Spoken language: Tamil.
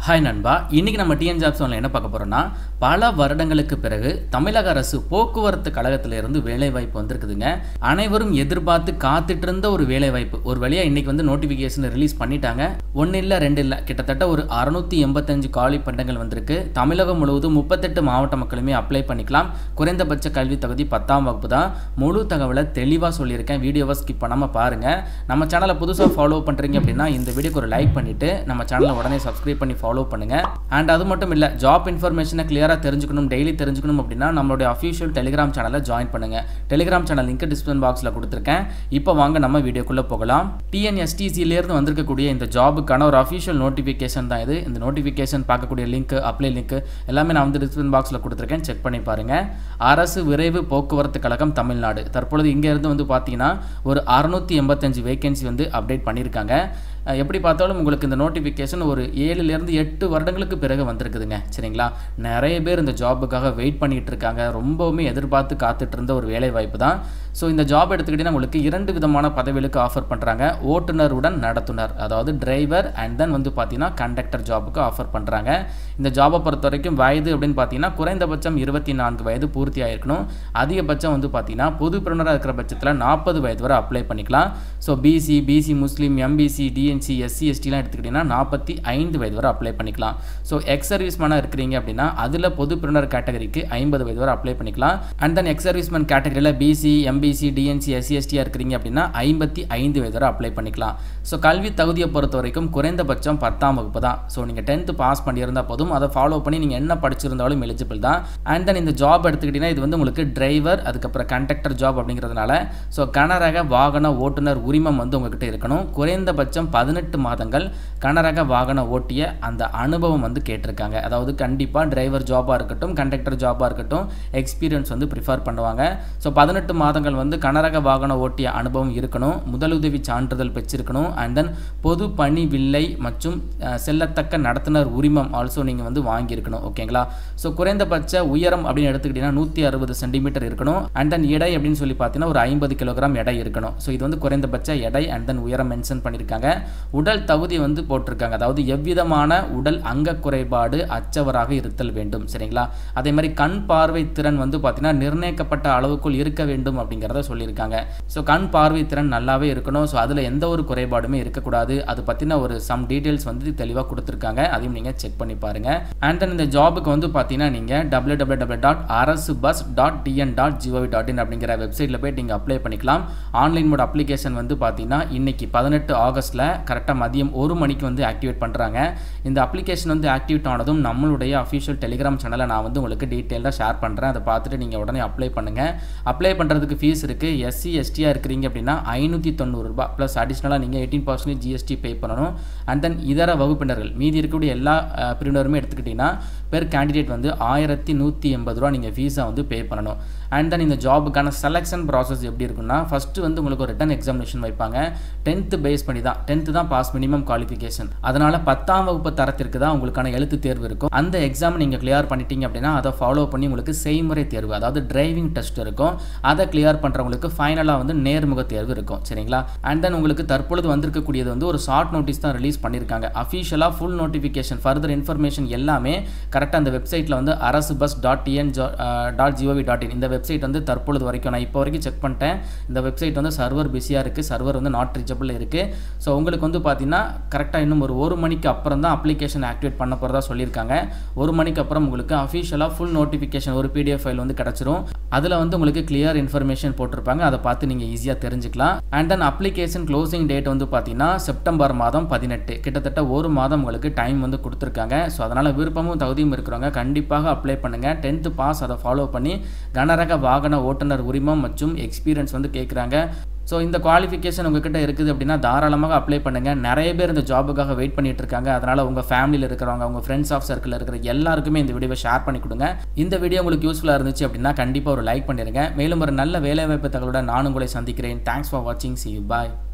ஹாய் நண்பா இன்னைக்கு நம்ம டிஎன் ஜாப்ஸ் ஒன்ல என்ன பார்க்க போறோம்னா பல வருடங்களுக்கு பிறகு தமிழக அரசு போக்குவரத்து கழகத்திலிருந்து வேலை வாய்ப்பு வந்திருக்குதுங்க அனைவரும் எதிர்பார்த்து காத்துட்டு இருந்த ஒரு வேலை வாய்ப்பு ஒரு வழியா இன்னைக்கு வந்து நோட்டிஃபிகேஷன் ரிலீஸ் பண்ணிட்டாங்க ஒன்று இல்லை ரெண்டு இல்லை கிட்டத்தட்ட ஒரு அறுநூத்தி எண்பத்தஞ்சு காலி பண்டங்கள் வந்திருக்கு தமிழகம் முழுவதும் முப்பத்தெட்டு மாவட்ட மக்களுமே அப்ளை பண்ணிக்கலாம் குறைந்தபட்ச கல்வி தகுதி பத்தாம் வகுப்பு தான் முழு தகவலை தெளிவாக சொல்லியிருக்கேன் வீடியோவை ஸ்கிப் பண்ணாமல் பாருங்க நம்ம சேனலை புதுசாக ஃபாலோ பண்ணுறீங்க அப்படின்னா இந்த வீடியோக்கு ஒரு லைக் பண்ணிட்டு நம்ம சேனலை உடனே சப்ஸ்கிரைப் பண்ணி ஃபாலோ பண்ணுங்க அண்ட் அது மட்டும் இல்லை ஜாப் இன்ஃபர்மேஷனை கிளியராக தெரிஞ்சுக்கணும் டெய்லி தெரிஞ்சுக்கணும் அப்படின்னா நம்மளுடைய அஃபிஷியல் டெலிகிராம் சேனலை ஜாயின் பண்ணுங்க டெலிகிராம் சேனல் லிங்க் டிஸ்கிரிப்ஷன் பாக்ஸில் கொடுத்துருக்கேன் இப்போ வாங்க நம்ம வீடியோக்குள்ளே போகலாம் டிஎன்எஸ்டிசியிலேருந்து வந்திருக்கக்கூடிய இந்த ஜாபுக்கான ஒரு அஃபிஷியல் நோட்டிஃபிகேஷன் தான் இது இந்த நோட்டிஃபிகேஷன் பார்க்கக்கூடிய லிங்க் அப்ளை லிங்க் எல்லாமே நான் வந்து டிஸ்கிரிப்ஷன் பாக்ஸில் கொடுத்துருக்கேன் செக் பண்ணி பாருங்க அரசு விரைவு போக்குவரத்து கழகம் தமிழ்நாடு தற்பொழுது இங்கே இருந்து வந்து பார்த்தீங்கன்னா ஒரு அறுநூத்தி எண்பத்தஞ்சு வேகன்சி வந்து அப்டேட் பண்ணியிருக்காங்க அஹ் எப்படி பார்த்தாலும் உங்களுக்கு இந்த நோட்டிஃபிகேஷன் ஒரு ஏழுலேருந்து எட்டு வருடங்களுக்கு பிறகு வந்திருக்குதுங்க சரிங்களா நிறைய பேர் இந்த ஜாபுக்காக வெயிட் பண்ணிட்டு இருக்காங்க ரொம்பவுமே எதிர்பார்த்து காத்துட்டு இருந்த ஒரு வேலை வாய்ப்பு தான் ஸோ இந்த ஜாப் எடுத்துக்கிட்டிங்கன்னா உங்களுக்கு இரண்டு விதமான பதவிகளுக்கு ஆஃபர் பண்ணுறாங்க ஓட்டுநருடன் நடத்துனர் அதாவது டிரைவர் அண்ட் தென் வந்து பார்த்தீங்கன்னா கண்டக்டர் ஜாபுக்கு ஆஃபர் பண்ணுறாங்க இந்த ஜாபை பொறுத்த வரைக்கும் வயது அப்படின்னு பார்த்தீங்கன்னா குறைந்தபட்சம் இருபத்தி நான்கு வயது பூர்த்தி ஆயிருக்கணும் அதிகபட்சம் வந்து பார்த்தீங்கன்னா பொது பிரினராக இருக்கிற பட்சத்தில் நாற்பது வயது வரை அப்ளை பண்ணிக்கலாம் so BC BC Muslim MBC DNC SC எஸ்டிலாம் எடுத்துக்கிட்டிங்கன்னா நாற்பத்தி ஐந்து வயது வரை அப்ளை பண்ணிக்கலாம் ஸோ எக்ஸ் சர்வீஸ்மேனாக இருக்கிறீங்க அப்படின்னா அதில் பொது பிரினர் கேட்டகரிக்கு ஐம்பது வயது வரை அப்ளை பண்ணிக்கலாம் அண்ட் தென் எக்ஸ் சர்வீஸ்மேன் கேட்டகரியில் பிசி எம்பிசி டிஎன்சி எஸ்சி எஸ்டியாக இருக்கிறீங்க அப்படின்னா ஐம்பத்தி ஐந்து வயது வரை அப்ளை பண்ணிக்கலாம் ஸோ கல்வி தகுதியை பொறுத்த வரைக்கும் குறைந்தபட்சம் பத்தாம் வகுப்பு தான் ஸோ நீங்கள் டென்த்து பாஸ் பண்ணியிருந்தால் போதும் அதை ஃபாலோ பண்ணி நீங்கள் என்ன படிச்சிருந்தாலும் எலிஜிபிள் தான் அண்ட் தென் இந்த ஜாப் எடுத்துக்கிட்டிங்கன்னா இது வந்து உங்களுக்கு டிரைவர் அதுக்கப்புறம் கண்டக்டர் ஜாப் அப்படிங்கிறதுனால ஸோ கனரக வாகன ஓட்டுநர் உரிமம் வந்து உங்ககிட்ட இருக்கணும் குறைந்தபட்சம் பதினெட்டு மாதங்கள் கனரக வாகன ஓட்டிய அந்த அனுபவம் வந்து கேட்டிருக்காங்க அதாவது கண்டிப்பாக டிரைவர் ஜாபாக இருக்கட்டும் கண்டக்டர் ஜாபாக இருக்கட்டும் எக்ஸ்பீரியன்ஸ் வந்து ப்ரிஃபர் பண்ணுவாங்க ஸோ பதினெட்டு மாதங்கள் வந்து கனரக வாகன ஓட்டிய அனுபவம் இருக்கணும் முதலுதவி சான்றிதழ் பெற்றிருக்கணும் அண்ட் தென் பொது பணி வில்லை மற்றும் அஹ், செல்லத்தக்க நடத்துனர் உரிமம் ஆல்சோ நீங்கள் வந்து வாங்கியிருக்கணும் ஓகேங்களா ஸோ குறைந்தபட்ச உயரம் அப்படின்னு எடுத்துக்கிட்டிங்கன்னா நூற்றி அறுபது சென்டிமீட்டர் இருக்கணும் அண்ட் தென் எடை அப்படின்னு சொல்லி பார்த்தீங்கன்னா ஒரு ஐம்பது கிலோகிராம் எடை இருக்கணும் ஸோ இது வந்து குறைந்தபட்ச எடை அண்ட் தென் உயரம் மென்ஷன் பண்ணியிருக்காங்க உடல் தகுதி வந்து போட்டிருக்காங்க அதாவது எவ்விதமான உடல் அங்க குறைபாடு அச்சவராக இருத்தல் வேண்டும் சரிங்களா அதே மாதிரி கண் பார்வை திறன் வந்து பார்த்தீங்கன்னா நிர்ணயிக்கப்பட்ட அளவுக்குள் இருக்க வேண்டும் அப்படிங்கிறத சொல்லியிருக்காங்க ஸோ கண் பார்வை திறன் நல்லாவே இருக்கணும் ஸோ அதில் எந்த ஒரு குறைபாடுமே இருக்கக்கூடாது அது பற்றின ஒரு சம் டீட்டெயில்ஸ் வந்து தெளிவாக கொடுத்துருக்காங்க அதையும் நீங்கள் செக் பண்ணி பாருங்க அண்ட் தென் இந்த ஜாபுக்கு வந்து பார்த்தீங்கன்னா நீங்கள் W W W dot arasu bus dot TN dot GOV dot in அப்படிங்கிற வெப்சைட்டில் போய் நீங்கள் அப்ளை பண்ணிக்கலாம் ஆன்லைன் மோட் அப்ளிகேஷன் வந்து பார்த்தீங்கன்னா இன்னைக்கு பதினெட்டு ஆகஸ்ட்டில் கரெக்டாக மதியம் ஒரு மணிக்கு வந்து ஆக்டிவேட் பண்ணுறாங்க இந்த அப்ளிகேஷன் வந்து ஆக்டிவேட் ஆனதும் நம்மளுடைய அஃபிஷியல் டெலிகிராம் சேனலை நான் வந்து உங்களுக்கு டீட்டெயிலாக ஷேர் பண்ணுறேன் அதை பார்த்துட்டு நீங்கள் உடனே அப்ளை பண்ணுங்கள் அப்ளை பண்ணுறதுக்கு ஃபீஸ் இருக்குது எஸ்சி எஸ்டியாக இருக்கிறீங்க அப்படின்னா ஐநூற்றி தொண்ணூறுரூபா ப்ளஸ் அடிஷ்னலாக நீங்கள் எயிட்டீன் பர்சன்டேஜ் ஜிஎஸ்டி பே பண்ணணும் அண்ட் தென் இதர வகுப்பினர்கள் மீதி இருக்கக்கூடிய எல்லா அஹ், பிரிவினருமே எடுத்துக்கிட்டிங்கன்னா பெர் கேண்டிடேட் வந்து ஆயிரத்தி நூற்றி எண்பது ரூபா நீங்கள் ஃபீஸை வந்து பே பண்ணணும் அண்ட் தென் இந்த ஜாபுக்கான செலெக்ஷன் ப்ராசஸ் எப்படி இருக்குன்னா ஃபஸ்ட்டு வந்து உங்களுக்கு ஒரு ரிட்டன் எக்ஸாமினேஷன் வைப்பாங்க டென்த்து பேஸ் பண்ணி தான் டென்த்து தான் பாஸ் மினிமம் குவாலிஃபிகேஷன் அதனால் பத்தாம் வகுப்பு தரத்திற்கு தான் உங்களுக்கான எழுத்து தேர்வு இருக்கும் அந்த எக்ஸாம் நீங்கள் கிளியர் பண்ணிட்டீங்க அப்படின்னா அதை ஃபாலோ பண்ணி உங்களுக்கு செய்முறை தேர்வு அதாவது டிரைவிங் டெஸ்ட் இருக்கும் அதை கிளியர் பண்ணுறவங்களுக்கு ஃபைனலாக வந்து நேர்முக தேர்வு இருக்கும் சரிங்களா அண்ட் தென் உங்களுக்கு தற்பொழுது வந்திருக்கக்கூடியது வந்து ஒரு ஷார்ட் நோட்டீஸ் தான் ரிலீஸ் பண்ணியிருக்காங்க அஃபிஷியலாக ஃபுல் நோட்டிஃபிகேஷன் ஃபர்தர் இன்ஃபர்மேஷன் எல்லாமே கரெக்டாக அந்த வெப்சைட்டில் வந்து arasu bus dot TN dot GOV dot in இந்த வெப்சைட் வந்து தற்பொழுது வரைக்கும் நான் இப்போ வரைக்கும் செக் பண்ணிட்டேன் இந்த வெப்சைட் வந்து சர்வர் பிஸியாக இருக்குது சர்வர் வந்து நாட் ரீச்சபிள் இருக்குது ஸோ உங்களுக்கு வந்து பார்த்தீங்கன்னா கரெக்டாக இன்னும் ஒரு ஒரு மணிக்கு அப்புறம் தான் அப்ளிகேஷன் ஆக்டிவேட் பண்ண போகிறதா சொல்லியிருக்காங்க ஒரு மணிக்கு அப்புறம் உங்களுக்கு அஃபிஷியலாக ஃபுல் நோட்டிஃபிகேஷன் ஒரு பிடிஎஃப் ஃபைல் வந்து கிடச்சிரும் அதில் வந்து உங்களுக்கு கிளியர் இன்ஃபர்மேஷன் போட்டிருப்பாங்க அதை பார்த்து நீங்கள் ஈஸியாக தெரிஞ்சுக்கலாம் and then application closing date வந்து பார்த்தீங்கன்னா செப்டம்பர் மாதம் பதினெட்டு கிட்டத்தட்ட ஒரு மாதம் உங்களுக்கு டைம் வந்து கொடுத்துருக்காங்க ஸோ அதனால் விருப்பமும் தகுதியும் இருக்கிறவங்க கண்டிப்பாக அப்ளை பண்ணுங்கள் டென்த்து பாஸ் அதை ஃபாலோ பண்ணி கனரக வாகன ஓட்டுநர் உரிமம் மற்றும் எக்ஸ்பீரியன்ஸ் வந்து கேட்குறாங்க ஸோ இந்த குவாலிஃபிகேஷன் உங்ககிட்ட இருக்குது அப்படின்னா தாராளமாக அப்ளை பண்ணுங்கள் நிறைய பேர் இந்த ஜாபுக்காக வெயிட் பண்ணிட்டு இருக்காங்க அதனால் உங்கள் ஃபேமிலியில் இருக்கிறவங்க உங்கள் ஃப்ரெண்ட்ஸ் ஆஃப் சர்க்கிளில் இருக்கிற எல்லாருக்குமே இந்த வீடியோவை ஷேர் பண்ணி கொடுங்க இந்த வீடியோ உங்களுக்கு யூஸ்ஃபுல்லாக இருந்துச்சு அப்படின்னா கண்டிப்பாக ஒரு லைக் பண்ணிடுங்க மேலும் ஒரு நல்ல வேலைவாய்ப்பு தகவலுடன் நான் உங்களை சந்திக்கிறேன் தேங்க்ஸ் ஃபார் வாட்சிங் சி யூ பாய்